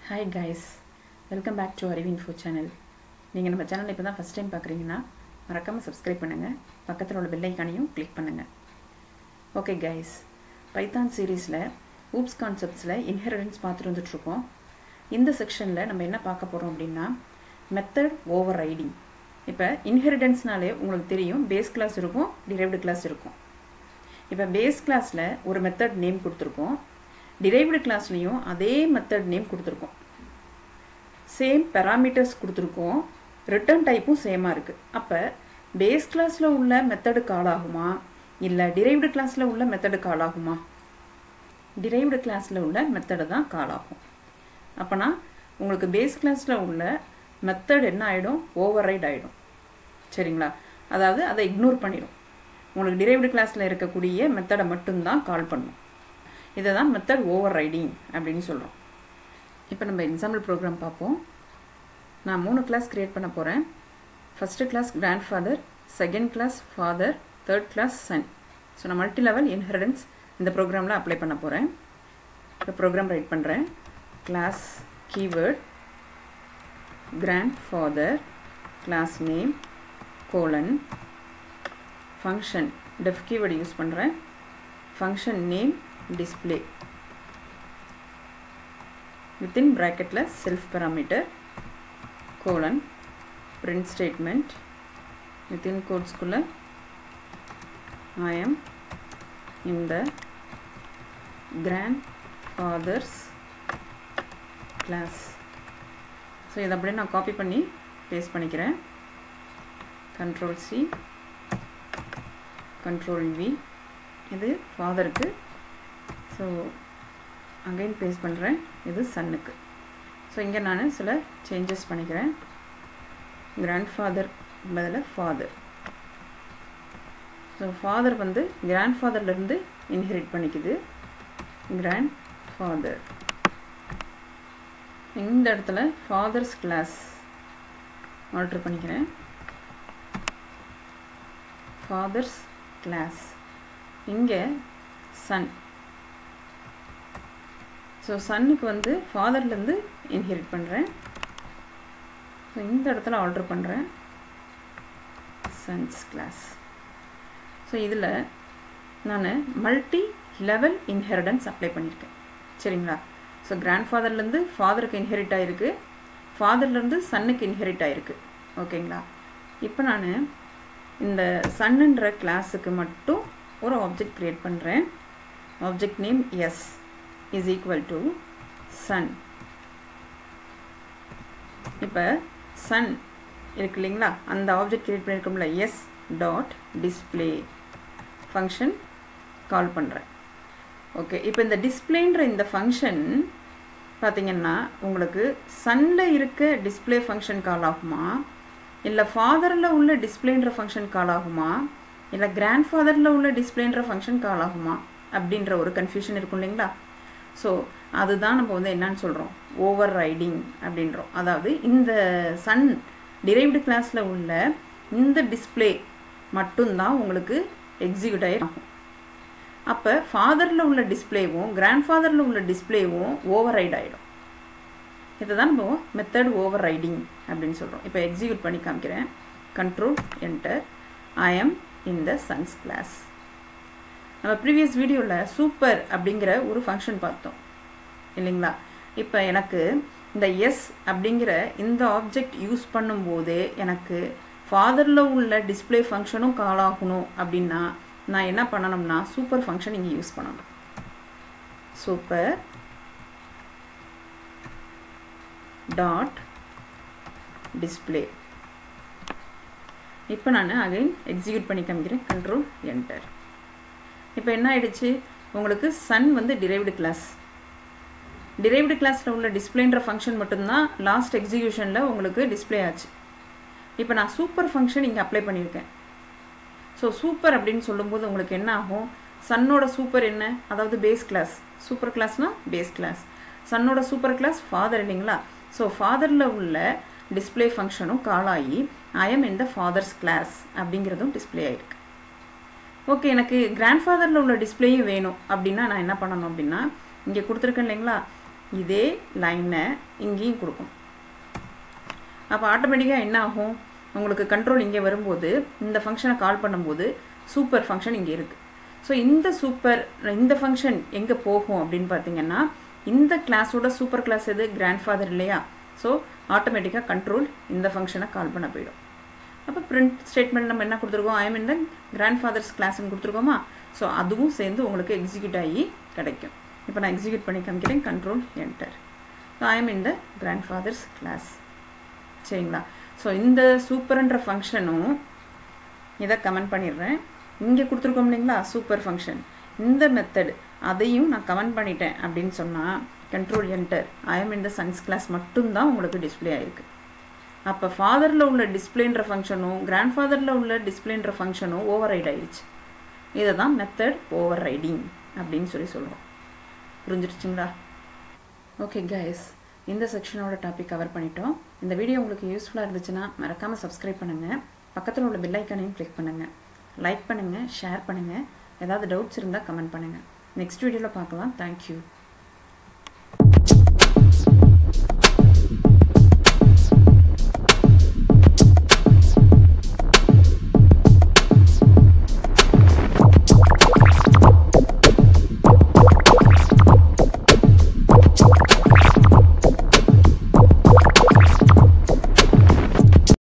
hi guys welcome back to அறிவின் food channel நீங்கள் நம்ம சேனல் இப்போ தான் ஃபஸ்ட் டைம் பார்க்குறீங்கன்னா மறக்காமல் சப்ஸ்கிரைப் பண்ணுங்கள் பக்கத்தில் உள்ள பெல் ஐக்கானையும் கிளிக் பண்ணுங்கள் ஓகே கைஸ் பைத்தான் சீரீஸில் ஊப்ஸ் கான்செப்ட்ஸில் இன்ஹெரிடன்ஸ் பார்த்துட்டு வந்துட்ருக்கோம் இந்த செக்ஷனில் நம்ம என்ன பார்க்க போகிறோம் அப்படின்னா மெத்தட் ஓவர் ரைடிங் இப்போ இன்ஹெரிடன்ஸ்னாலே உங்களுக்கு தெரியும் பேஸ் கிளாஸ் இருக்கும் டிரைவ்டு கிளாஸ் இருக்கும் இப்போ பேஸ் கிளாஸில் ஒரு மெத்தட் நேம் கொடுத்துருக்கோம் டிரைவ்டு கிளாஸ்லேயும் அதே மெத்தட் நேம் கொடுத்துருக்கோம் சேம் பேராமீட்டர்ஸ் கொடுத்துருக்கோம் ரிட்டர்ன் டைப்பும் சேமாக இருக்குது அப்போ பேஸ் கிளாஸில் உள்ள மெத்தடு கால் ஆகுமா இல்லை டிரைவ்டு கிளாஸில் உள்ள மெத்தடு கால் ஆகுமா டிரைவ்டு கிளாஸில் உள்ள மெத்தடு தான் கால் ஆகும் அப்போனா உங்களுக்கு பேஸ் கிளாஸில் உள்ள மெத்தட் என்ன ஆகிடும் ஓவர் ரைட் ஆகிடும் சரிங்களா அதாவது அதை இக்னோர் பண்ணிடும் உங்களுக்கு டிரைவ்டு கிளாஸில் இருக்கக்கூடிய மெத்தடை மட்டும்தான் கால் பண்ணும் இதை தான் மெத்தட் ஓவர் ரைடிங் அப்படின்னு சொல்கிறோம் இப்போ நம்ம எக்ஸாம்பிள் ப்ரோக்ராம் பார்ப்போம் நான் மூணு கிளாஸ் க்ரியேட் பண்ண போகிறேன் first class grandfather second class father third class son so நான் மல்டி லெவல் இன்ஹெரிடன்ஸ் இந்த ப்ரோக்ராமில் அப்ளை பண்ண போகிறேன் இப்போ ப்ரோக்ராம் ரைட் பண்ணுறேன் class keyword grandfather class name colon function def keyword use பண்ணுறேன் ஃபங்க்ஷன் நேம் display within bracketல self parameter colon print statement within quotes குள்ள I am in the grandfather's class so இதை அப்படியே நான் copy பண்ணி paste பண்ணிக்கிறேன் control C control V இது ஃபாதருக்கு so again paste பண்ணுறேன் இது சன்னுக்கு ஸோ இங்கே நான் சில சேஞ்சஸ் பண்ணிக்கிறேன் கிராண்ட் ஃபாதர் பதில் ஃபாதர் ஸோ ஃபாதர் வந்து கிராண்ட் ஃபாதர்லேருந்து இன்ஹெரிட் பண்ணிக்குது கிராண்ட் ஃபாதர் இந்த இடத்துல ஃபாதர்ஸ் கிளாஸ் ஆல்ட்ரு பண்ணிக்கிறேன் ஃபாதர்ஸ் கிளாஸ் இங்கே சன் ஸோ சன்னுக்கு வந்து ஃபாதர்லேருந்து இன்ஹெரிட் பண்ணுறேன் ஸோ இந்த இடத்துல ஆர்டர் பண்ணுறேன் சன்ஸ் கிளாஸ் ஸோ இதில் நான் மல்டி லெவல் இன்ஹெரிடன்ஸ் அப்ளை பண்ணியிருக்கேன் சரிங்களா ஸோ கிராண்ட் ஃபாதர்லேருந்து ஃபாதருக்கு இன்ஹெரிட் ஆகிருக்கு ஃபாதர்லேருந்து சன்னுக்கு இன்ஹெரிட் ஆகிருக்கு ஓகேங்களா இப்போ நான் இந்த சன்னுன்ற கிளாஸுக்கு மட்டும் ஒரு ஆப்ஜெக்ட் க்ரியேட் பண்ணுறேன் object name S is equal to sun இப்போ சன் இருக்கு இல்லைங்களா அந்த ஆப்ஜெக்ட் கிரியேட் பண்ணியிருக்கோம்ல S dot display function call பண்ணுறேன் ஓகே இப்போ இந்த டிஸ்பிளேன்ற இந்த ஃபங்க்ஷன் பார்த்தீங்கன்னா உங்களுக்கு சன்னில் இருக்க டிஸ்பிளே ஃபங்க்ஷன் கால் ஆகுமா இல்லை ஃபாதரில் உள்ள டிஸ்பிளேன்ற ஃபங்க்ஷன் கால் ஆகுமா இல்லை கிராண்ட் ஃபாதரில் உள்ள டிஸ்பிளேன்ற ஃபங்க்ஷன் கால் ஆகுமா அப்படின்ற ஒரு கன்ஃபியூஷன் இருக்கும் இல்லைங்களா ஸோ அதுதான் நம்ம வந்து என்னன்னு சொல்கிறோம் ஓவர் ரைடிங் அப்படின்றோம் அதாவது இந்த சன் டிரைவ்டு கிளாஸில் உள்ள இந்த டிஸ்பிளே மட்டும்தான் உங்களுக்கு எக்ஸிக்யூட் ஆகிடும் அப்போ ஃபாதரில் உள்ள டிஸ்பிளேவும் கிராண்ட் ஃபாதரில் உள்ள டிஸ்பிளேவும் ஓவர் ரைட் ஆகிடும் இதை தான் நம்ம மெத்தட் ஓவர் ரைடிங் அப்படின்னு சொல்கிறோம் இப்போ எக்ஸிக்யூட் பண்ணி காமிக்கிறேன் control enter I am in the son's class நம்ம ப்ரீவியஸ் வீடியோவில் சூப்பர் அப்படிங்கிற ஒரு ஃபங்க்ஷன் பார்த்தோம் இல்லைங்களா இப்போ எனக்கு இந்த எஸ் அப்படிங்கிற இந்த ஆப்ஜெக்ட் யூஸ் பண்ணும்போது எனக்கு ஃபாதரில் உள்ள டிஸ்பிளே ஃபங்க்ஷனும் கால் ஆகணும் அப்படின்னா நான் என்ன பண்ணணும்னா சூப்பர் ஃபங்க்ஷன் இங்கே யூஸ் பண்ணணும் சூப்பர் டாட் டிஸ்பிளே இப்போ நான் அகைன் எக்ஸிக்யூட் பண்ணி காமிக்கிறேன் கண்ட்ரோல் என்டர் இப்போ என்ன ஆயிடுச்சு உங்களுக்கு சன் வந்து டிரைவ்டு கிளாஸ் டிரைவ்டு கிளாஸில் உள்ள டிஸ்பிளேன்ற ஃபங்க்ஷன் மட்டும்தான் லாஸ்ட் எக்ஸிக்யூஷனில் உங்களுக்கு டிஸ்பிளே ஆச்சு இப்போ நான் சூப்பர் ஃபங்க்ஷன் இங்கே அப்ளை பண்ணியிருக்கேன் ஸோ சூப்பர் அப்படின்னு சொல்லும்போது உங்களுக்கு என்ன ஆகும் சன்னோட சூப்பர் என்ன அதாவது பேஸ் கிளாஸ் சூப்பர் கிளாஸ்னால் பேஸ் கிளாஸ் சன்னோட சூப்பர் கிளாஸ் ஃபாதர் இல்லைங்களா ஸோ ஃபாதரில் உள்ள டிஸ்பிளே ஃபங்க்ஷனும் கால் ஆகி I'm in the father's class அப்படிங்கிறதும் டிஸ்பிளே ஆகிருக்கு ஓகே எனக்கு கிராண்ட் ஃபாதரில் உள்ள டிஸ்பிளேயும் வேணும் அப்படின்னா நான் என்ன பண்ணணும் அப்படின்னா இங்கே கொடுத்துருக்கேன் இல்லைங்களா இதே லைனை இங்கேயும் கொடுக்கும் அப்போ ஆட்டோமேட்டிக்காக என்ன ஆகும் உங்களுக்கு கண்ட்ரோல் இங்கே வரும்போது இந்த ஃபங்க்ஷனை கால் பண்ணும்போது சூப்பர் ஃபங்க்ஷன் இங்கே இருக்குது ஸோ இந்த சூப்பர் இந்த ஃபங்க்ஷன் எங்கே போகும் அப்படின்னு பார்த்தீங்கன்னா இந்த கிளாஸோட சூப்பர் கிளாஸ் எது கிராண்ட் ஃபாதர் இல்லையா ஸோ ஆட்டோமேட்டிக்காக கண்ட்ரோல் இந்த ஃபங்க்ஷனை கால் பண்ண போயிடும் அப்போ பிரிண்ட் ஸ்டேட்மெண்ட் நம்ம என்ன கொடுத்துருக்கோம் I mean the grandfather's கிளாஸ்ன்னு கொடுத்துருக்கோமா ஸோ அதுவும் சேர்ந்து உங்களுக்கு எக்ஸிக்யூட் ஆகி கிடைக்கும் இப்போ நான் எக்ஸிக்யூட் பண்ணி காமிக்கிறேன் control enter so I mean the grandfather's class சரிங்களா ஸோ இந்த சூப்பர்ன்ற ஃபங்க்ஷனும் இதை கமெண்ட் பண்ணிடுறேன் இங்கே கொடுத்துருக்கோம் இல்லைங்களா சூப்பர் ஃபங்க்ஷன் இந்த மெத்தட் அதையும் நான் கமெண்ட் பண்ணிட்டேன் அப்படின்னு சொன்னால் கண்ட்ரோல் என்டர் ஐஎம் இந்த சயின்ஸ் கிளாஸ் மட்டும்தான் உங்களுக்கு டிஸ்பிளே ஆயிருக்கு அப்போ ஃபாதரில் உள்ள டிஸ்பிளேன்ற ஃபங்க்ஷனும் கிராண்ட் ஃபாதரில் உள்ள டிஸ்பிளேன்ற ஃபங்க்ஷனும் ஓவர் ரைட் ஆயிடுச்சு இதை தான் மெத்தட் ஓவர் ரைடிங் அப்படின்னு சொல்லி சொல்கிறோம் புரிஞ்சிருச்சுங்களா ஓகே கைஸ் இந்த செக்ஷனோட டாபிக் கவர் பண்ணிட்டோம் இந்த வீடியோ உங்களுக்கு யூஸ்ஃபுல்லாக இருந்துச்சுன்னா மறக்காமல் சப்ஸ்கிரைப் பண்ணுங்கள் பக்கத்தில் உள்ள பெல் ஐக்கானையும் கிளிக் பண்ணுங்கள் லைக் பண்ணுங்கள் ஷேர் பண்ணுங்கள் ஏதாவது டவுட்ஸ் இருந்தால் கமெண்ட் பண்ணுங்கள் நெக்ஸ்ட் வீடியோவில் பார்க்கலாம் தேங்க்யூ